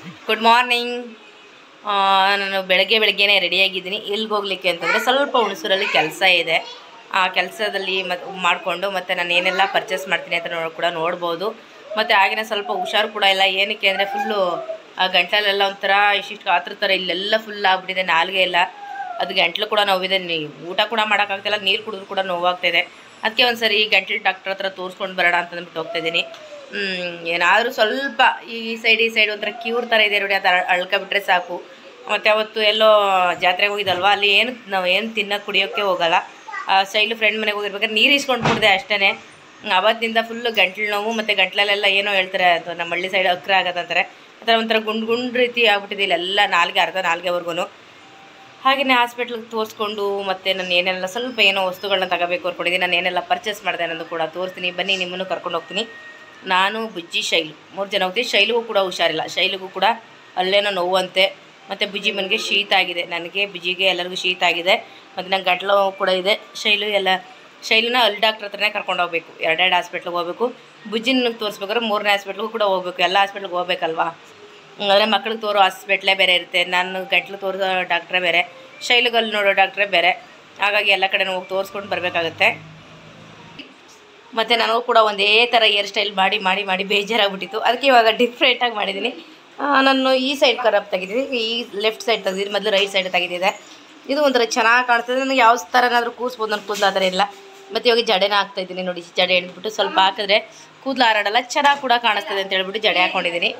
good morning ನಾನು ಬೆಳಗ್ಗೆ ಬೆಳಗ್ಗೆನೇ ರೆಡಿಯಾಗಿದ್ದೀನಿ ಎಲ್ಲಿಗೆ ಹೋಗ್ಲಿಕ್ಕೆ ಅಂತಂದರೆ ಸ್ವಲ್ಪ ಹುಣಸೂರಲ್ಲಿ ಕೆಲಸ ಇದೆ ಆ ಕೆಲಸದಲ್ಲಿ ಮತ್ತು ಮಾಡಿಕೊಂಡು ಮತ್ತು ನಾನು ಏನೆಲ್ಲ ಪರ್ಚೇಸ್ ಮಾಡ್ತೀನಿ ಅಂತ ನೋ ಕೂಡ ನೋಡ್ಬೋದು ಮತ್ತು ಆಗಿನ ಸ್ವಲ್ಪ ಹುಷಾರು ಕೂಡ ಇಲ್ಲ ಏನಕ್ಕೆ ಅಂದರೆ ಫುಲ್ಲು ಆ ಗಂಟಲೆಲ್ಲ ಒಂಥರ ಇಷ್ಟಿಷ್ಟು ಕಾತ್ರ ಥರ ಇಲ್ಲೆಲ್ಲ ಫುಲ್ ಆಗ್ಬಿಟ್ಟಿದೆ ನಾಲ್ಗೆ ಎಲ್ಲ ಅದು ಗಂಟ್ಲು ಕೂಡ ನೋವಿದೆ ನೀ ಊಟ ಕೂಡ ಮಾಡೋಕ್ಕಾಗ್ತಿಲ್ಲ ನೀರು ಕುಡಿದ್ರು ಕೂಡ ನೋವಾಗ್ತಿದೆ ಅದಕ್ಕೆ ಒಂದು ಸರಿ ಗಂಟ್ಲು ಡಾಕ್ಟ್ರ್ ಹತ್ರ ತೋರಿಸ್ಕೊಂಡು ಬರೋಣ ಅಂತ ಅಂದ್ಬಿಟ್ಟು ಹೋಗ್ತಾ ಇದ್ದೀನಿ ಏನಾದರೂ ಸ್ವಲ್ಪ ಈ ಸೈಡ್ ಈ ಸೈಡ್ ಒಂಥರ ಕ್ಯೂರ್ ಥರ ಇದೆ ನೋಡಿ ಅದು ಅಳ್ಕೊಬಿಟ್ರೆ ಸಾಕು ಮತ್ತು ಅವತ್ತು ಎಲ್ಲೋ ಜಾತ್ರೆಗೆ ಹೋಗಿದ್ದಲ್ವ ಅಲ್ಲಿ ಏನು ನಾವು ಏನು ತಿನ್ನೋಕೆ ಕುಡಿಯೋಕ್ಕೆ ಹೋಗಲ್ಲ ಸ್ಟೈಲು ಫ್ರೆಂಡ್ ಮನೆಗೆ ಹೋಗಿರ್ಬೇಕಾದ್ರೆ ನೀರು ಇಸ್ಕೊಂಡು ಕುಡಿದೆ ಅಷ್ಟೇ ಅವತ್ತಿಂದ ಫುಲ್ಲು ಗಂಟ್ಲು ನೋವು ಮತ್ತು ಗಂಟ್ಲಲ್ಲೆಲ್ಲ ಏನೋ ಹೇಳ್ತಾರೆ ಅದು ನಮ್ಮ ಹಳ್ಳಿ ಸೈಡ್ ಅಕ್ರ ಆಗತ್ತಂತಾರೆ ಆ ಥರ ಒಂಥರ ಗುಂಡು ಗುಂಡು ರೀತಿ ಆಗ್ಬಿಟ್ಟಿದೆ ಇಲ್ಲೆಲ್ಲ ನಾಲ್ಗೆ ಅರ್ಧ ನಾಲ್ಗೆವರೆಗೂ ಹಾಗೆಯೇ ಹಾಸ್ಪಿಟ್ಲಿಗೆ ತೋರಿಸ್ಕೊಂಡು ಮತ್ತು ನಾನು ಏನೆಲ್ಲ ಸ್ವಲ್ಪ ಏನೋ ವಸ್ತುಗಳನ್ನ ತಗೋಬೇಕು ಅನ್ಕೊಂಡಿದ್ದೀನಿ ನಾನು ಏನೆಲ್ಲ ಪರ್ಚೇಸ್ ಮಾಡಿದೆ ಅನ್ನೋದು ಕೂಡ ತೋರಿಸ್ತೀನಿ ಬನ್ನಿ ನಿಮ್ಮನ್ನು ಕರ್ಕೊಂಡು ಹೋಗ್ತೀನಿ ನಾನು ಬುಜ್ಜಿ ಶೈಲು ಮೂರು ಜನ ಹೋಗ್ತೀವಿ ಶೈಲಿಗೂ ಕೂಡ ಹುಷಾರಿಲ್ಲ ಶೈಲಿಗೂ ಕೂಡ ಅಲ್ಲೇನೋ ನೋವಂತೆ ಮತ್ತು ಬುಜ್ಜಿ ಮನೆಗೆ ಶೀತ ಆಗಿದೆ ನನಗೆ ಬುಜ್ಜಿಗೆ ಎಲ್ಲರಿಗೂ ಶೀತ ಆಗಿದೆ ಮತ್ತು ನಂಗೆ ಗಂಟ್ಲು ನೋವು ಕೂಡ ಇದೆ ಶೈಲು ಎಲ್ಲ ಶೈಲುನ ಅಲ್ಲಿ ಡಾಕ್ಟ್ರ್ ಹತ್ರನೇ ಕರ್ಕೊಂಡು ಹೋಗ್ಬೇಕು ಎರಡೆರಡು ಹಾಸ್ಪಿಟ್ಲಿಗೆ ಹೋಗ್ಬೇಕು ಬುಜ್ಜಿನ ತೋರಿಸ್ಬೇಕಾದ್ರೆ ಮೂರನೇ ಹಾಸ್ಪಿಟ್ಲಿಗೂ ಕೂಡ ಹೋಗ್ಬೇಕು ಎಲ್ಲ ಹಾಸ್ಪಿಟ್ಲಿಗೆ ಹೋಗ್ಬೇಕಲ್ವಾ ಅಂದರೆ ಮಕ್ಳಿಗೆ ತೋರೋ ಹಾಸ್ಪಿಟ್ಲೇ ಬೇರೆ ಇರುತ್ತೆ ನಾನು ಗಂಟ್ಲು ತೋರಿಸೋ ಡಾಕ್ಟ್ರೇ ಬೇರೆ ಶೈಲಿಗಲ್ಲಿ ನೋಡೋ ಡಾಕ್ಟ್ರೇ ಬೇರೆ ಹಾಗಾಗಿ ಎಲ್ಲ ಕಡೆ ಹೋಗಿ ತೋರಿಸ್ಕೊಂಡು ಬರಬೇಕಾಗತ್ತೆ ಮತ್ತು ನನಗೂ ಕೂಡ ಒಂದೇ ಥರ ಹೇರ್ ಸ್ಟೈಲ್ ಮಾಡಿ ಮಾಡಿ ಮಾಡಿ ಬೇಜಾರಾಗ್ಬಿಟ್ಟಿತ್ತು ಅದಕ್ಕೆ ಇವಾಗ ಡಿಫ್ರೆಂಟಾಗಿ ಮಾಡಿದ್ದೀನಿ ಆ, ನಾನು ಈ ಸೈಡ್ ಕರಪ್ ತೆಗಿದ್ದೀನಿ ಈ ಲೆಫ್ಟ್ ಸೈಡ್ ತೆಗೆದಿದ್ದೀನಿ ಮೊದಲು ರೈಟ್ ಸೈಡ್ ತೆಗೆದಿದೆ ಇದು ಒಂಥರ ಚೆನ್ನಾಗಿ ಕಾಣಿಸ್ತದೆ ನನಗೆ ಯಾವ ಥರನಾದರೂ ಕೂರಿಸ್ಬೋದು ನನ್ನ ಕೂದಲು ಆ ಥರ ಇಲ್ಲ ಮತ್ತು ಇವಾಗ ಜಡೆನ ಹಾಕ್ತಾ ಇದ್ದೀನಿ ನೋಡಿ ಜಡೆ ಹಿಡಿದ್ಬಿಟ್ಟು ಸ್ವಲ್ಪ ಹಾಕಿದ್ರೆ ಕೂದಲು ಹಾರಾಡಲ್ಲ ಚೆನ್ನಾಗಿ ಕೂಡ ಕಾಣಿಸ್ತದೆ ಅಂತ ಹೇಳ್ಬಿಟ್ಟು ಜಡೆ ಹಾಕ್ಕೊಂಡಿದ್ದೀನಿ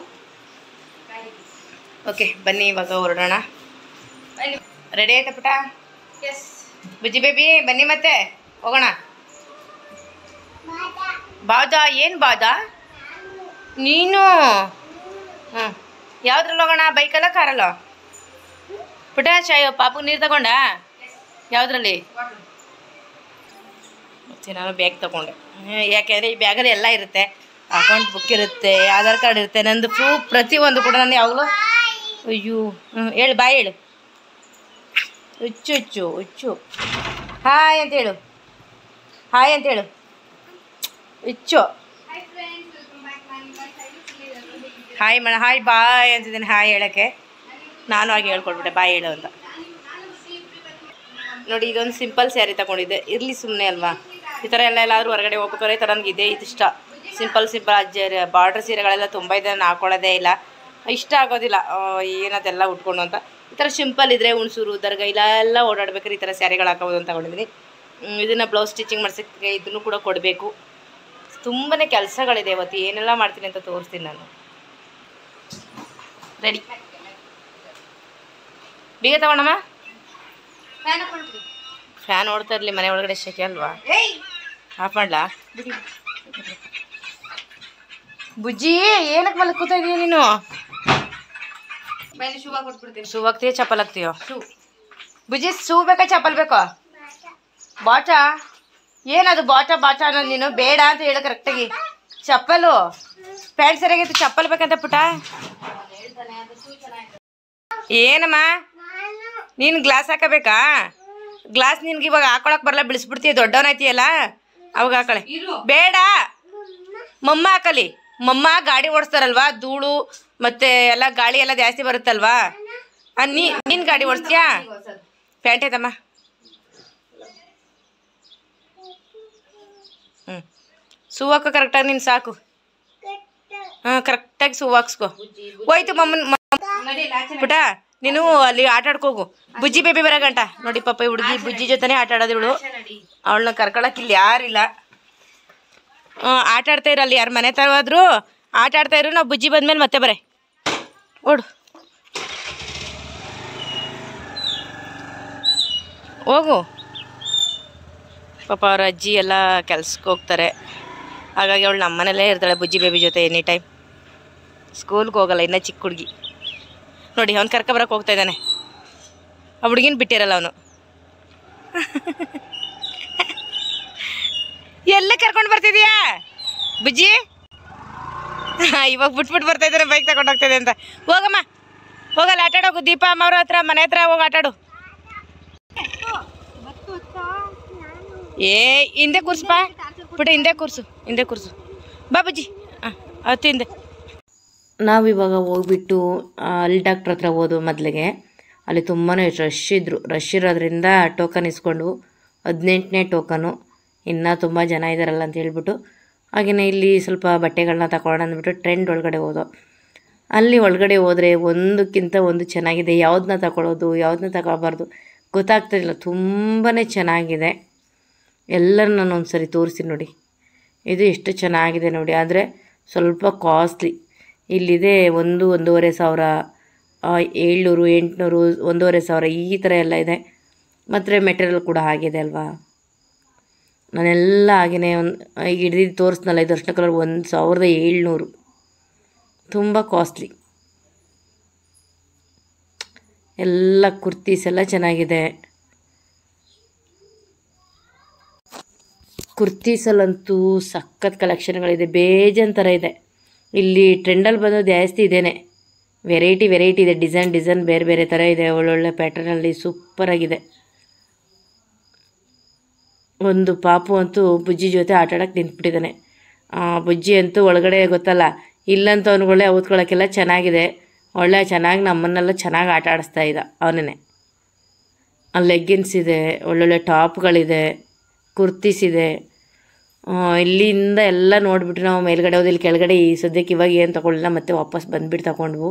ಓಕೆ ಬನ್ನಿ ಇವಾಗ ಹೊರಡೋಣ ರೆಡಿ ಆಯ್ತಾ ಪುಟ ಬುಜ್ಜಿ ಬೇಬಿ ಬನ್ನಿ ಮತ್ತೆ ಹೋಗೋಣ ಬಾದ ಏನು ಬಾದ ನೀನು ಹ್ಞೂ ಯಾವ್ದ್ರಲ್ಲಿ ಹೋಗೋಣ ಬೈಕಲ್ಲ ಕಾರಲ್ಲ ಪುಟ ಶಾಯ್ ಪಾಪು ನೀರು ತಗೊಂಡ ಯಾವುದ್ರಲ್ಲಿ ಮತ್ತೆ ನಾನು ಬ್ಯಾಗ್ ತಗೊಂಡೆ ಹ್ಮ್, ಯಾಕೆಂದರೆ ಈ ಬ್ಯಾಗಲ್ಲಿ ಎಲ್ಲ ಇರುತ್ತೆ ಅಕೌಂಟ್ ಬುಕ್ ಇರುತ್ತೆ ಆಧಾರ್ ಕಾರ್ಡ್ ಇರುತ್ತೆ ನಂದು ಪ್ರೂಫ್ ಪ್ರತಿಯೊಂದು ಕೂಡ ನಾನು ಯಾವಾಗಲೂ ಅಯ್ಯೋ ಹ್ಞೂ ಹೇಳು ಬಾಯ್ ಹೇಳು ಹುಚ್ಚು ಹುಚ್ಚು ಹುಚ್ಚು ಹಾಯ್ ಅಂತ ಹೇಳು ಹಾಯ್ ಅಂತ ಹೇಳು ಹುಚ್ಚು ಹಾಯ್ ಮೇಡ ಹಾಯ್ ಬಾಯ್ ಅಂತಿದ್ದೀನಿ ಹಾಯ್ ಹೇಳೋಕ್ಕೆ ನಾನು ಹಾಗೆ ಹೇಳ್ಕೊಡ್ಬಿಟ್ಟೆ ಬಾಯ್ ಹೇಳು ಅಂತ ನೋಡಿ ಇದೊಂದು ಸಿಂಪಲ್ ಸ್ಯಾರಿ ತಗೊಂಡಿದ್ದೆ ಇರಲಿ ಸುಮ್ಮನೆ ಅಲ್ವಾ ಈ ಥರ ಎಲ್ಲ ಎಲ್ಲಾದರೂ ಹೊರಗಡೆ ಹೋಗ್ಬೇಕಾದ್ರೆ ಈ ಥರ ನನಗೆ ಇದೇ ಇದು ಇಷ್ಟ ಸಿಂಪಲ್ ಸಿಂಪಲ್ ಅಜ್ಜ ಬಾರ್ಡ್ರ್ ಸೀರೆಗಳೆಲ್ಲ ತುಂಬ ಇದೆ ನಾನು ಹಾಕೊಳ್ಳೋದೇ ಇಲ್ಲ ಇಷ್ಟ ಆಗೋದಿಲ್ಲ ಆ, ಏನದೆಲ್ಲ ಉಟ್ಕೊಂಡು ಅಂತ ಈ ಥರ ಸಿಂಪಲ್ ಇದ್ದರೆ ಹುಣಸೂರು ದರ್ಗ ಇಲ್ಲ ಎಲ್ಲ ಓಡಾಡ್ಬೇಕಾದ್ರೆ ಈ ಥರ ಸ್ಯಾರಿಗಳು ಹಾಕೋದು ಅಂತ ತಗೊಂಡಿದ್ದೀನಿ ಇದನ್ನು ಬ್ಲೌಸ್ ಸ್ಟಿಚಿಂಗ್ ಮಾಡ್ಸೋಕ್ಕೆ ಇದನ್ನು ಕೂಡ ಕೊಡಬೇಕು ತುಂಬಾ ಕೆಲಸಗಳಿದೆ ಇವತ್ತು ಏನೆಲ್ಲ ಮಾಡ್ತೀನಿ ಅಂತ ತೋರಿಸ್ತೀನಿ ನಾನು ರೆಡಿ ಬೀಗ ತಗೊಂಡಮ್ಮ ಫ್ಯಾನ್ ಓಡ್ತಾ ಇರಲಿ ಮನೆ ಒಳಗಡೆ ಶೆಕೆ ಅಲ್ವಾ ಆಫ್ ಮಾಡ್ಲಾ ಬುಜ್ಜಿ ಏನಕ್ಕೆ ಮಲ್ಕೋತಾ ಇದೀಯ ನೀನು ಶೂ ಹಾಕ್ತೀಯ ಚಪ್ಪಲ್ ಹಾಕ್ತೀಯೋ ಬುಜ್ಜಿ ಶೂ ಬೇಕಾ ಚಪ್ಪಲ್ ಬೇಕೋ ಬಾಟ ಏನದು ಬಾಟ ಬಾಟ ಅನ್ನೋದು ನೀನು ಬೇಡ ಅಂತ ಹೇಳು ಕರೆಕ್ಟಾಗಿ ಚಪ್ಪಲು ಪ್ಯಾಂಟ್ ಸರಿಯಾಗೈತೆ ಚಪ್ಪಲ್ ಬೇಕಂತ ಪುಟ ಏನಮ್ಮ ನೀನು ಗ್ಲಾಸ್ ಹಾಕಬೇಕಾ ಗ್ಲಾಸ್ ನಿನ್ಗೆ ಇವಾಗ ಹಾಕೊಳಕ್ ಬರಲ್ಲ ಬಿಡಿಸ್ಬಿಡ್ತೀಯ ದೊಡ್ಡವನಾಯ್ತೀಯಲ್ಲ ಅವಾಗ ಹಾಕಳೆ ಬೇಡ ಮಮ್ಮ ಹಾಕಲಿ ಮಮ್ಮ ಗಾಡಿ ಓಡಿಸ್ತಾರಲ್ವಾ ಧೂಳು ಮತ್ತೆ ಎಲ್ಲ ಗಾಳಿ ಎಲ್ಲ ಜಾಸ್ತಿ ಬರುತ್ತಲ್ವಾ ಆ, ನೀ ನೀನು ಗಾಡಿ ಓಡಿಸ್ತೀಯಾ ಪ್ಯಾಂಟ್ ಐತಮ್ಮ ಹ್ಞೂ ಸೂ ಹಾಕೋ ಕರೆಕ್ಟಾಗಿ ನೀನು ಸಾಕು ಹಾಂ ಕರೆಕ್ಟಾಗಿ ಸೂ ಹಾಕ್ಸ್ಕೊ ಹೋಯ್ತು ಮಮ್ಮನ್ ಮ- ಪುಟ ನೀನು ಅಲ್ಲಿ ಆಟ ಆಡ್ಕೋಗು ಬುಜ್ಜಿ ಬೇಬಿ ಬರೋ ಗಂಟ ನೋಡಿ ಪಾಪ ಈ ಹುಡುಗಿ ಬುಜ್ಜಿ ಜೊತೆನೇ ಆಟ ಆಡೋದು ಇವಳು ಅವಳನ್ನ ಕರ್ಕೊಳಕ್ ಇಲ್ಲಿ ಯಾರಿಲ್ಲ ಹ್ಞೂ ಆಟ ಆಡ್ತಾ ಇರು ಅಲ್ಲಿ ಯಾರು ಮನೆ ತರವಾದ್ರು ಆಟ ಆಡ್ತಾ ಇರು ನಾವು ಬುಜ್ಜಿ ಬಂದ್ಮೇಲೆ ಮತ್ತೆ ಬರೇ ಓಡು ಹೋಗು ಪಾಪ ಅವ್ರ ಅಜ್ಜಿ ಎಲ್ಲ ಕೆಲ್ಸಕ್ಕೆ ಹೋಗ್ತಾರೆ ಹಾಗಾಗಿ ಅವಳು ನಮ್ಮ ಮನೇಲೇ ಇರ್ತಾಳೆ ಬುಜ್ಜಿ ಬೇಬಿ ಜೊತೆ ಎನಿ ಟೈಮ್ ಸ್ಕೂಲ್ಗೆ ಹೋಗಲ್ಲ ಇನ್ನೂ ಚಿಕ್ಕ ಹುಡುಗಿ ನೋಡಿ ಅವ್ನು ಕರ್ಕೊಬರಕ್ಕೆ ಹೋಗ್ತಾ ಇದ್ದಾನೆ ಆ ಹುಡುಗಿನ ಬಿಟ್ಟಿರಲ್ಲ ಅವನು ಎಲ್ಲ ಕರ್ಕೊಂಡು ಬರ್ತಿದ್ಯಾ ಬುಜ್ಜಿ ಹಾಂ ಇವಾಗ ಬಿಟ್ಬಿಟ್ಟು ಬರ್ತಾ ಇದ್ದಾರೆ ಬೈಕ್ ತಗೊಂಡು ಹೋಗ್ತಾ ಅಂತ ಹೋಗಮ್ಮ ಹೋಗಲ್ಲ ಆಟಾಡೋಗು ದೀಪ ಅಮ್ಮ ಅವ್ರ ಹತ್ರ ಮನೆ ಹತ್ರ ಹೋಗಿ ಆಟಾಡು ಏ ಹಿಂದೆ ಕೂರ್ಸಪ್ಪ ಪುಟ ಹಿಂದೆ ಕೂರ್ಸು ಹಿಂದೆ ಕೂರ್ಸು ಬಾ ಬುಜ್ಜಿ ಹಾಂ ಹತ್ತು ಹಿಂದೆ ನಾವಿವಾಗ ಹೋಗ್ಬಿಟ್ಟು ಆ, ಅಲ್ಲಿ ಡಾಕ್ಟ್ರ್ ಹತ್ರ ಹೋದ್ವು ಮೊದಲಿಗೆ ಅಲ್ಲಿ ತುಂಬಾ ರಶ್ ಇದ್ದರು ರಶ್ ಇರೋದ್ರಿಂದ ಟೋಕನ್ ಇಸ್ಕೊಂಡು ಹದಿನೆಂಟನೇ ಟೋಕನು ಇನ್ನೂ ತುಂಬ ಜನ ಇದ್ದಾರಲ್ಲ ಅಂತ ಹೇಳ್ಬಿಟ್ಟು ಹಾಗೆಯೇ ಇಲ್ಲಿ ಸ್ವಲ್ಪ ಬಟ್ಟೆಗಳನ್ನ ತಗೊಳ್ಳೋಣ ಅಂದ್ಬಿಟ್ಟು ಟ್ರೆಂಡ್ ಒಳಗಡೆ ಹೋದೋ ಅಲ್ಲಿ ಒಳಗಡೆ ಹೋದರೆ ಒಂದಕ್ಕಿಂತ ಒಂದು ಚೆನ್ನಾಗಿದೆ ಯಾವುದನ್ನ ತಗೊಳ್ಳೋದು ಯಾವುದನ್ನ ತಗೊಳ್ಬಾರ್ದು ಗೊತ್ತಾಗ್ತಿಲ್ಲ ತುಂಬಾ ಚೆನ್ನಾಗಿದೆ ಎಲ್ಲರೂ ನಾನು ಒಂದು ಸರಿ ತೋರಿಸಿ ನೋಡಿ ಇದು ಎಷ್ಟು ಚೆನ್ನಾಗಿದೆ ನೋಡಿ ಆದರೆ ಸ್ವಲ್ಪ ಕಾಸ್ಟ್ಲಿ ಇಲ್ಲಿದೆ ಒಂದು ಒಂದೂವರೆ ಸಾವಿರ ಆ, ಏಳ್ನೂರು ಎಂಟುನೂರು ಒಂದೂವರೆ ಸಾವಿರ ಈ ಥರ ಎಲ್ಲ ಇದೆ ಮತ್ತು ಮೆಟೀರಿಯಲ್ ಕೂಡ ಆಗಿದೆ ಅಲ್ವಾ ನಾನೆಲ್ಲ ಹಾಗೆಯೇ ಒಂದು ಈಗ ಹಿಡಿದು ತೋರಿಸ್ನಲ್ಲ ಇದು ಅರ್ಶಿನ ಕಲರ್ ಒಂದು ಸಾವಿರದ ಏಳ್ನೂರು ತುಂಬ ಕಾಸ್ಟ್ಲಿ ಎಲ್ಲ ಕುರ್ತೀಸ್ ಎಲ್ಲ ಚೆನ್ನಾಗಿದೆ ಕುರ್ತೀಸಲ್ಲಂತೂ ಸಖತ್ ಕಲೆಕ್ಷನ್ಗಳಿದೆ ಬೇಜಾನ್ ಥರ ಇದೆ ಇಲ್ಲಿ ಟ್ರೆಂಡಲ್ಲಿ ಬಂದದ್ದು ಜಾಸ್ತಿ ಇದೇನೆ ವೆರೈಟಿ ವೆರೈಟಿ ಇದೆ ಡಿಸೈನ್ ಡಿಸೈನ್ ಬೇರೆ ಬೇರೆ ಥರ ಇದೆ ಒಳ್ಳೊಳ್ಳೆ ಪ್ಯಾಟರ್ನಲ್ಲಿ ಸೂಪರಾಗಿದೆ ಒಂದು ಪಾಪು ಅಂತೂ ಬುಜ್ಜಿ ಜೊತೆ ಆಟ ಆಡೋಕ್ಕೆ ನಿಂತ್ಬಿಟ್ಟಿದ್ದಾನೆ ಆ, ಬುಜ್ಜಿ ಅಂತೂ ಒಳಗಡೆ ಗೊತ್ತಲ್ಲ ಇಲ್ಲಂತ ಅವನುಗಳೇ ಓದ್ಕೊಳ್ಳೋಕ್ಕೆಲ್ಲ ಚೆನ್ನಾಗಿದೆ ಒಳ್ಳೆ ಚೆನ್ನಾಗಿ ನಮ್ಮನ್ನೆಲ್ಲ ಚೆನ್ನಾಗಿ ಆಟ ಆಡಿಸ್ತಾ ಇದ್ದ ಅವನೇ ಲೆಗ್ಗಿನ್ಸ್ ಇದೆ ಒಳ್ಳೊಳ್ಳೆ ಟಾಪ್ಗಳಿದೆ ಕುರ್ತೀಸ್ ಇದೆ ಆ, ಇಲ್ಲಿಂದ ಎಲ್ಲ ನೋಡಿಬಿಟ್ಟು ನಾವು ಮೇಲ್ಗಡೆ ಹೋದ ಇಲ್ಲಿ ಕೆಳಗಡೆ ಈ ಸದ್ಯಕ್ಕೆ ಇವಾಗ ಏನು ತಗೊಳ್ಳಿಲ್ಲ ಮತ್ತೆ ವಾಪಸ್ ಬಂದುಬಿಟ್ಟು ತಗೊಂಡ್ವು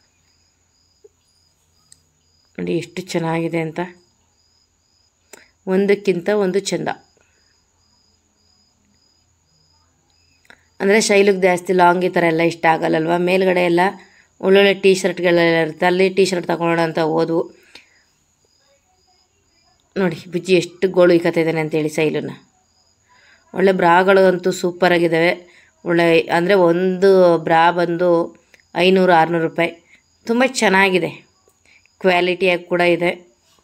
ನೋಡಿ ಎಷ್ಟು ಚೆನ್ನಾಗಿದೆ ಅಂತ ಒಂದಕ್ಕಿಂತ ಒಂದು ಚೆಂದ ಅಂದರೆ ಶೈಲಿಗೆ ಜಾಸ್ತಿ ಲಾಂಗ್ ಈ ಥರ ಎಲ್ಲ ಇಷ್ಟ ಆಗಲ್ಲಲ್ವ ಮೇಲ್ಗಡೆ ಎಲ್ಲ ಒಳ್ಳೊಳ್ಳೆ ಟೀ ಶರ್ಟ್ಗಳೆಲ್ಲ ಇರುತ್ತೆ ಅಲ್ಲಿ ಟೀ ಶರ್ಟ್ ತಗೊಳ್ಳೋಣ ಅಂತ ಹೋದ್ವು ನೋಡಿ ಬುಜ್ಜಿ ಎಷ್ಟು ಗೋಳು ಇಕ್ಕತ್ತಾ ಇದ್ದಾನೆ ಅಂತೇಳಿ ಸೈಲನ್ನ ಒಳ್ಳೆ ಬ್ರಾಗಳು ಅಂತೂ ಸೂಪರಾಗಿದ್ದಾವೆ ಒಳ್ಳೆ ಅಂದರೆ ಒಂದು ಬ್ರಾ ಬಂದು ಐನೂರು ಆರುನೂರು ರೂಪಾಯಿ ತುಂಬ ಚೆನ್ನಾಗಿದೆ ಕ್ವಾಲಿಟಿಯಾಗಿ ಕೂಡ ಇದೆ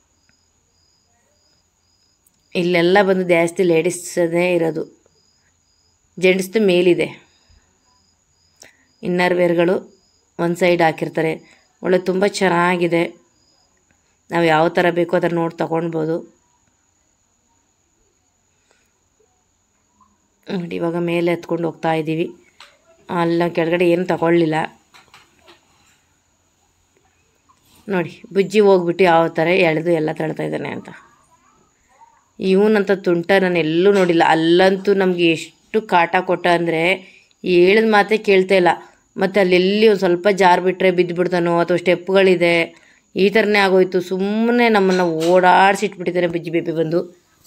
ಇಲ್ಲೆಲ್ಲ ಬಂದು ಜಾಸ್ತಿ ಲೇಡೀಸದೇ ಇರೋದು ಜೆಂಟ್ಸ್ದು ಮೇಲಿದೆ ಇನ್ನರ್ ವೇರ್ಗಳು ಒಂದು ಸೈಡ್ ಹಾಕಿರ್ತಾರೆ ಒಳ್ಳೆ ತುಂಬ ಚೆನ್ನಾಗಿದೆ ನಾವು ಯಾವ ಥರ ಬೇಕೋ ಅದರ ನೋಡಿ ತಗೊಳ್ಬೋದು ನೋಡಿ ಇವಾಗ ಮೇಲೆ ಹತ್ಕೊಂಡು ಹೋಗ್ತಾ ಇದ್ದೀವಿ ಅಲ್ಲಿ ನಾವು ಕೆಳಗಡೆ ಏನು ತಗೊಳ್ಳಿಲ್ಲ ನೋಡಿ ಬುಜ್ಜಿ ಹೋಗ್ಬಿಟ್ಟು ಯಾವ ಥರ ಎಳೆದು ಎಲ್ಲ ತಳ್ತಾ ಇದ್ದಾನೆ ಅಂತ ಇವನಂತ ತುಂಟ ನಾನು ಎಲ್ಲೂ ನೋಡಿಲ್ಲ ಅಲ್ಲಂತೂ ನಮಗೆ ಎಷ್ಟು ಕಾಟ ಕೊಟ್ಟ ಅಂದರೆ ಹೇಳಿದ ಮಾತೇ ಕೇಳ್ತಾ ಇಲ್ಲ ಮತ್ತು ಅಲ್ಲೆಲ್ಲಿ ಒಂದು ಸ್ವಲ್ಪ ಜಾರು ಬಿಟ್ಟರೆ ಬಿದ್ದುಬಿಡ್ತಾನೋ ಅಥವಾ ಸ್ಟೆಪ್ಗಳಿದೆ ಈ ಥರನೇ ಆಗೋಯ್ತು ಸುಮ್ಮನೆ ನಮ್ಮನ್ನು ಓಡಾಡಿಸಿಟ್ಬಿಟ್ಟಿದ್ದಾರೆ ಬುಜ್ಜಿ ಬೇಬಿ ಬಂದು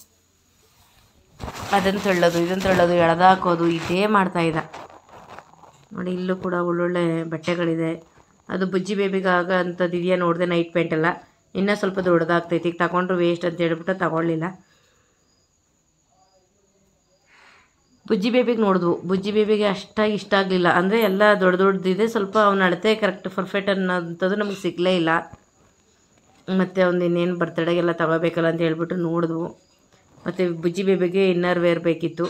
ಅದನ್ನು ತಳ್ಳೋದು ಇದನ್ನು ತಳ್ಳೋದು ಎಳೆದಾಕೋದು ಇದೇ ಮಾಡ್ತಾ ಇದ್ದ ನೋಡಿ ಇಲ್ಲೂ ಕೂಡ ಒಳ್ಳೊಳ್ಳೆ ಬಟ್ಟೆಗಳಿದೆ ಅದು ಬುಜ್ಜಿ ಬೇಬಿಗೆ ಆಗ ಅಂಥದ್ದು ಇದೆಯಾ ನೋಡಿದೆ ನೈಟ್ ಪ್ಯಾಂಟ್ ಎಲ್ಲ ಇನ್ನೂ ಸ್ವಲ್ಪ ದೊಡ್ಡದಾಗ್ತೈತಿ ಈಗ ತಗೊಂಡ್ರು ವೇಸ್ಟ್ ಅಂತ ಹೇಳ್ಬಿಟ್ಟು ತಗೊಳ್ಳಿಲ್ಲ ಬುಜ್ಜಿ ಬೇಬಿಗೆ ನೋಡಿದ್ವು ಬುಜ್ಜಿ ಬೇಬಿಗೆ ಅಷ್ಟಾಗಿ ಇಷ್ಟ ಆಗಲಿಲ್ಲ ಅಂದರೆ ಎಲ್ಲ ದೊಡ್ಡ ದೊಡ್ಡದಿದೆ ಸ್ವಲ್ಪ ಅವ್ನ ಅಳತೆ ಕರೆಕ್ಟ್ ಪರ್ಫೆಕ್ಟ್ ಅನ್ನೋಂಥದ್ದು ನಮಗೆ ಸಿಗಲೇ ಇಲ್ಲ ಮತ್ತು ಅವ್ನು ಇನ್ನೇನು ಬರ್ತಡೆಗೆಲ್ಲ ತಗೋಬೇಕಲ್ಲ ಅಂತ ಹೇಳ್ಬಿಟ್ಟು ನೋಡಿದ್ವು ಮತ್ತು ಬುಜ್ಜಿ ಬೇಬಿಗೆ ಇನ್ನರ್ ವೇರ್ ಬೇಕಿತ್ತು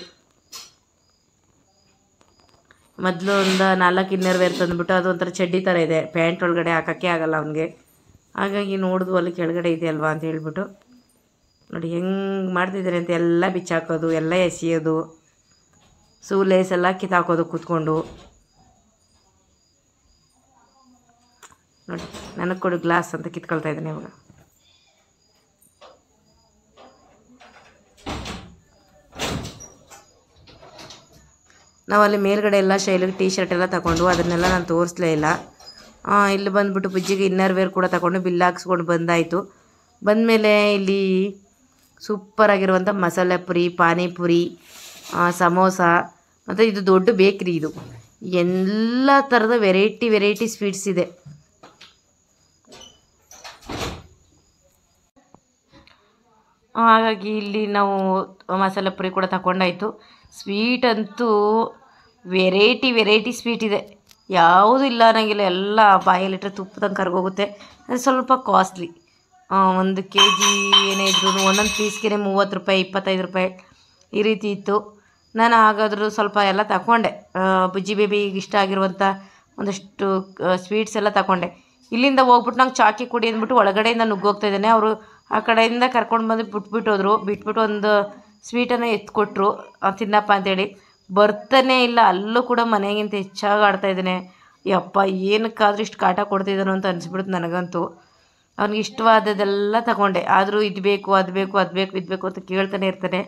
ಮೊದಲು ಒಂದು ನಾಲ್ಕು ಇನ್ನರ್ ವೇರ್ ತಂದುಬಿಟ್ಟು ಅದು ಒಂಥರ ಚಡ್ಡಿ ಥರ ಇದೆ ಪ್ಯಾಂಟ್ ಒಳಗಡೆ ಹಾಕೋಕ್ಕೆ ಆಗಲ್ಲ ಅವನಿಗೆ ಹಾಗಾಗಿ ನೋಡಿದ್ವು ಅಲ್ಲಿ ಕೆಳಗಡೆ ಇದೆ ಅಲ್ವಾ ಅಂತ ಹೇಳ್ಬಿಟ್ಟು ನೋಡಿ ಹೆಂಗೆ ಮಾಡ್ತಿದ್ದಾರೆ ಅಂತ ಎಲ್ಲ ಬಿಚ್ಚಾಕೋದು ಎಲ್ಲ ಎಸೆಯೋದು ಸೂ ಲೇಸ್ ಎಲ್ಲ ಕಿತ್ತಾಕೋದು ಕೂತ್ಕೊಂಡು ನೋಡಿ ನನಗೆ ಕೊಡು ಗ್ಲಾಸ್ ಅಂತ ಕಿತ್ಕೊಳ್ತಾ ಇದ್ದಾನೆ ಇವಾಗ ನಾವು ಅಲ್ಲಿ ಮೇಲ್ಗಡೆ ಎಲ್ಲ ಶೈಲಿಗೆ ಟೀ ಶರ್ಟ್ ಎಲ್ಲ ತಗೊಂಡು ಅದನ್ನೆಲ್ಲ ನಾನು ತೋರಿಸ್ಲೇ ಇಲ್ಲ ಆ, ಇಲ್ಲಿ ಬಂದ್ಬಿಟ್ಟು ಬುಜ್ಜಿಗೆ ಇನ್ನರ್ ವೇರ್ ಕೂಡ ತಗೊಂಡು ಬಿಲ್ ಹಾಕ್ಸ್ಕೊಂಡು ಬಂದಾಯಿತು ಬಂದಮೇಲೆ ಇಲ್ಲಿ ಸೂಪರಾಗಿರುವಂಥ ಮಸಾಲೆ ಪುರಿ ಪಾನಿಪುರಿ ಆ, ಸಮೋಸ ಮತ್ತು ಇದು ದೊಡ್ಡ ಬೇಕ್ರಿ ಇದು ಎಲ್ಲ ಥರದ ವೆರೈಟಿ ವೆರೈಟಿ ಸ್ವೀಟ್ಸ್ ಇದೆ ಹಾಗಾಗಿ ಇಲ್ಲಿ ನಾವು ಮಸಾಲೆ ಪುರಿ ಕೂಡ ತಗೊಂಡಾಯ್ತು ಸ್ವೀಟ್ ಅಂತೂ ವೆರೈಟಿ ವೆರೈಟಿ ಸ್ವೀಟ್ ಇದೆ ಯಾವುದೂ ಇಲ್ಲ ಅನ್ನಂಗಿಲ್ಲ ಎಲ್ಲ ಬಾಯಲ್ಲಿಟ್ಟರೆ ತುಪ್ಪದಂಗೆ ಕರ್ಗೋಗುತ್ತೆ ಅದು ಸ್ವಲ್ಪ ಕಾಸ್ಟ್ಲಿ ಒಂದು ಕೆ ಜಿ ಏನೇ ಇದ್ರೂ ಒಂದೊಂದು ಪೀಸ್ಗೆ ಮೂವತ್ತು ರೂಪಾಯಿ ಇಪ್ಪತ್ತೈದು ರೂಪಾಯಿ ಈ ರೀತಿ ಇತ್ತು ನಾನು ಹಾಗಾದರೂ ಸ್ವಲ್ಪ ಎಲ್ಲ ತಗೊಂಡೆ ಆ, ಬುಜ್ಜಿ ಬೇಬಿಗೆ ಇಷ್ಟ ಆಗಿರುವಂಥ ಒಂದಷ್ಟು ಸ್ವೀಟ್ಸ್ ಎಲ್ಲ ತಗೊಂಡೆ ಇಲ್ಲಿಂದ ಹೋಗ್ಬಿಟ್ಟು ನಂಗೆ ಚಾಕಿ ಕುಡಿ ಅಂದ್ಬಿಟ್ಟು ಒಳಗಡೆಯಿಂದ ನುಗ್ಗೋಗ್ತಾ ಇದ್ದಾನೆ ಅವರು ಆ ಕಡೆಯಿಂದ ಕರ್ಕೊಂಡು ಬಂದು ಬಿಟ್ಬಿಟ್ಟು ಹೋದ್ರು ಬಿಟ್ಬಿಟ್ಟು ಒಂದು ಸ್ವೀಟನ್ನು ಎತ್ಕೊಟ್ರು ಆ, ತಿನ್ನಪ್ಪ ಅಂತೇಳಿ ಬರ್ತಾನೆ ಇಲ್ಲ ಅಲ್ಲೂ ಕೂಡ ಮನೆಗಿಂತ ಹೆಚ್ಚಾಗಿ ಆಡ್ತಾ ಇದ್ದಾನೆ ಯಪ್ಪ ಏನಕ್ಕಾದ್ರೂ ಇಷ್ಟು ಕಾಟ ಕೊಡ್ತಿದ್ದಾನೋ ಅಂತ ಅನಿಸ್ಬಿಡ್ತು ನನಗಂತೂ ಅವ್ನಿಗೆ ಇಷ್ಟವಾದದೆಲ್ಲ ತಗೊಂಡೆ ಆದರೂ ಇದು ಬೇಕು ಅದು ಬೇಕು ಅದು ಬೇಕು ಇದು ಬೇಕು ಅಂತ ಕೇಳ್ತಾನೆ ಇರ್ತಾನೆ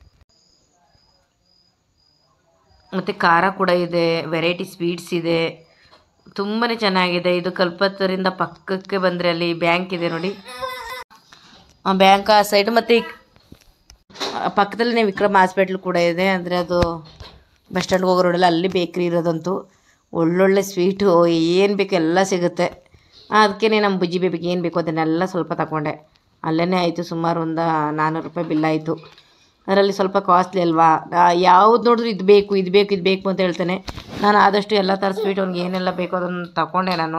ಮತ್ತು ಖಾರ ಕೂಡ ಇದೆ ವೆರೈಟಿ ಸ್ವೀಟ್ಸ್ ಇದೆ ತುಂಬಾ ಚೆನ್ನಾಗಿದೆ ಇದು ಕಲ್ಪತ್ತರಿಂದ ಪಕ್ಕಕ್ಕೆ ಬಂದರೆ ಅಲ್ಲಿ ಬ್ಯಾಂಕ್ ಇದೆ ನೋಡಿ ಆ ಬ್ಯಾಂಕ್ ಆ ಸೈಡ್ ಮತ್ತು ಈ ಪಕ್ಕದಲ್ಲೇ ವಿಕ್ರಮ್ ಹಾಸ್ಪಿಟ್ಲ್ ಕೂಡ ಇದೆ ಅಂದರೆ ಅದು ಬಸ್ ಸ್ಟ್ಯಾಂಡ್ಗೆ ಹೋಗೋ ರೋಡಲ್ಲಿ ಅಲ್ಲಿ ಬೇಕ್ರಿ ಇರೋದಂತೂ ಒಳ್ಳೊಳ್ಳೆ ಸ್ವೀಟು ಏನು ಬೇಕು ಎಲ್ಲ ಸಿಗುತ್ತೆ ಅದಕ್ಕೆ ನಮ್ಮ ಬುಜ್ಜಿ ಬೇಬಿಗೆ ಏನು ಬೇಕು ಅದನ್ನೆಲ್ಲ ಸ್ವಲ್ಪ ತಗೊಂಡೆ ಅಲ್ಲೇ ಆಯಿತು ಸುಮಾರು ಒಂದು ನಾನ್ನೂರು ರೂಪಾಯಿ ಬಿಲ್ ಆಯಿತು ಅದರಲ್ಲಿ ಸ್ವಲ್ಪ ಕಾಸ್ಟ್ಲಿ ಅಲ್ವಾ ಯಾವ್ದು ನೋಡಿದ್ರು ಇದು ಬೇಕು ಇದು ಬೇಕು ಇದು ಬೇಕು ಅಂತ ಹೇಳ್ತಾನೆ ನಾನು ಆದಷ್ಟು ಎಲ್ಲ ಥರ ಸ್ವೀಟ್ ಅವ್ನಿಗೆ ಏನೆಲ್ಲ ಬೇಕೋ ಅದನ್ನು ತಗೊಂಡೆ ನಾನು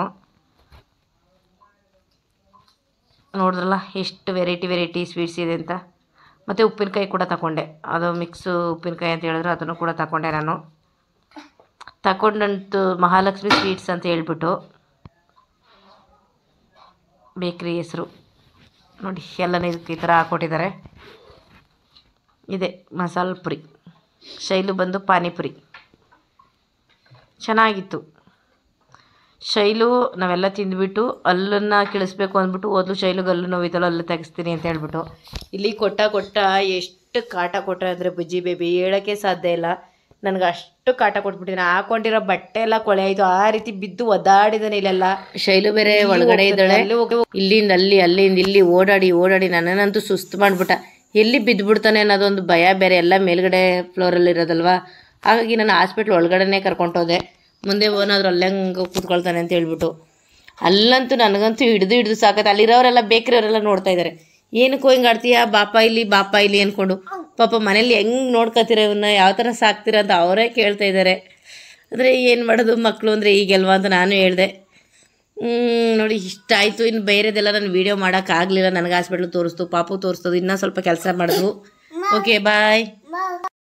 ನೋಡಿದ್ರಲ್ಲ ಎಷ್ಟು ವೆರೈಟಿ ವೆರೈಟಿ ಸ್ವೀಟ್ಸ್ ಇದೆ ಅಂತ ಮತ್ತು ಉಪ್ಪಿನಕಾಯಿ ಕೂಡ ತಗೊಂಡೆ ಅದು ಮಿಕ್ಸು ಉಪ್ಪಿನಕಾಯಿ ಅಂತ ಹೇಳಿದ್ರು ಅದನ್ನು ಕೂಡ ತಗೊಂಡೆ ನಾನು ತಗೊಂಡಂತು ಮಹಾಲಕ್ಷ್ಮಿ ಸ್ವೀಟ್ಸ್ ಅಂತ ಹೇಳ್ಬಿಟ್ಟು ಬೇಕ್ರಿ ಹೆಸರು ನೋಡಿ ಎಲ್ಲನೂ ಇದಕ್ಕೆ ಈ ಥರ ಹಾಕ್ಕೊಟ್ಟಿದ್ದಾರೆ ಇದೆ ಮಸಾಲ ಪುರಿ ಶೈಲು ಬಂದು ಪಾನಿಪುರಿ ಚೆನ್ನಾಗಿತ್ತು ಶೈಲು ನಾವೆಲ್ಲ ತಿಂದ್ಬಿಟ್ಟು ಹಲ್ಲನ್ನು ಕಿಳಿಸ್ಬೇಕು ಅಂದ್ಬಿಟ್ಟು ಓದ್ಲು ಶೈಲಿಗೆ ಹಲ್ಲು ನೋವಿತ್ತಲ್ಲ ಹಲ್ಲು ತೆಗಿಸ್ತೀನಿ ಅಂತ ಹೇಳ್ಬಿಟ್ಟು ಇಲ್ಲಿ ಕೊಟ್ಟ ಕೊಟ್ಟ ಎಷ್ಟು ಕಾಟ ಕೊಟ್ಟ ಅಂದರೆ ಬುಜ್ಜಿ ಬೇಬಿ ಹೇಳೋಕ್ಕೆ ಸಾಧ್ಯ ಇಲ್ಲ ನನಗೆ ಅಷ್ಟು ಕಾಟ ಕೊಟ್ಬಿಟ್ಟಿದ್ದೀನಿ ಹಾಕೊಂಡಿರೋ ಬಟ್ಟೆ ಎಲ್ಲ ಕೊಳೆ ಆಯಿತು ಆ ರೀತಿ ಬಿದ್ದು ಒದ್ದಾಡಿದಾನೆ ಇಲ್ಲೆಲ್ಲ ಶೈಲು ಬೇರೆ ಒಳಗಡೆ ಇದ್ದಾಳೆ ಇಲ್ಲಿಂದ ಅಲ್ಲಿ ಅಲ್ಲಿಂದ ಇಲ್ಲಿ ಓಡಾಡಿ ಓಡಾಡಿ ನನ್ನನ್ನಂತೂ ಸುಸ್ತು ಮಾಡಿಬಿಟ್ಟ ಎಲ್ಲಿ ಬಿದ್ದುಬಿಡ್ತಾನೆ ಅನ್ನೋದೊಂದು ಭಯ ಬೇರೆ ಎಲ್ಲ ಮೇಲ್ಗಡೆ ಫ್ಲೋರಲ್ಲಿ ಇರೋದಲ್ವಾ ಹಾಗಾಗಿ ನಾನು ಹಾಸ್ಪಿಟ್ಲ್ ಒಳಗಡೆನೇ ಕರ್ಕೊಂಡೋದೆ ಮುಂದೆ ಓನಾದ್ರು ಅಲ್ಲಂಗೆ ಕೂತ್ಕೊಳ್ತಾನೆ ಅಂತ ಹೇಳ್ಬಿಟ್ಟು ಅಲ್ಲಂತೂ ನನಗಂತೂ ಹಿಡಿದು ಹಿಡಿದು ಸಾಕತ್ತೆ ಅಲ್ಲಿರೋರೆಲ್ಲ ಬೇಕ್ರಿಯವರೆಲ್ಲ ನೋಡ್ತಾ ಇದ್ದಾರೆ ಏನಕ್ಕೋ ಹಿಂಗೆ ಆಡ್ತೀಯಾ ಬಾಪ ಇಲ್ಲಿ ಬಾಪ ಇಲ್ಲಿ ಅಂದ್ಕೊಂಡು ಪಾಪ ಮನೇಲಿ ಹೆಂಗೆ ನೋಡ್ಕೊತೀರ ಇವನ್ನ ಯಾವ ಥರ ಸಾಕ್ತೀರ ಅಂತ ಅವರೇ ಕೇಳ್ತಾ ಇದ್ದಾರೆ ಅಂದರೆ ಏನು ಮಾಡೋದು ಮಕ್ಕಳು ಅಂದರೆ ಈಗೆಲ್ವಾ ಅಂತ ನಾನು ಹೇಳಿದೆ ನೋಡಿ ಇಷ್ಟ ಆಯಿತು ಇನ್ನು ಬೇರೆದೆಲ್ಲ ನಾನು ವೀಡಿಯೋ ಮಾಡೋಕ್ಕಾಗಲಿಲ್ಲ ನನಗೆ ಹಾಸ್ಪಿಟ್ಲ್ ತೋರಿಸ್ತು ಪಾಪು ತೋರಿಸ್ತದು ಇನ್ನೂ ಸ್ವಲ್ಪ ಕೆಲಸ ಮಾಡಿದ್ವು ಓಕೆ ಬಾಯ್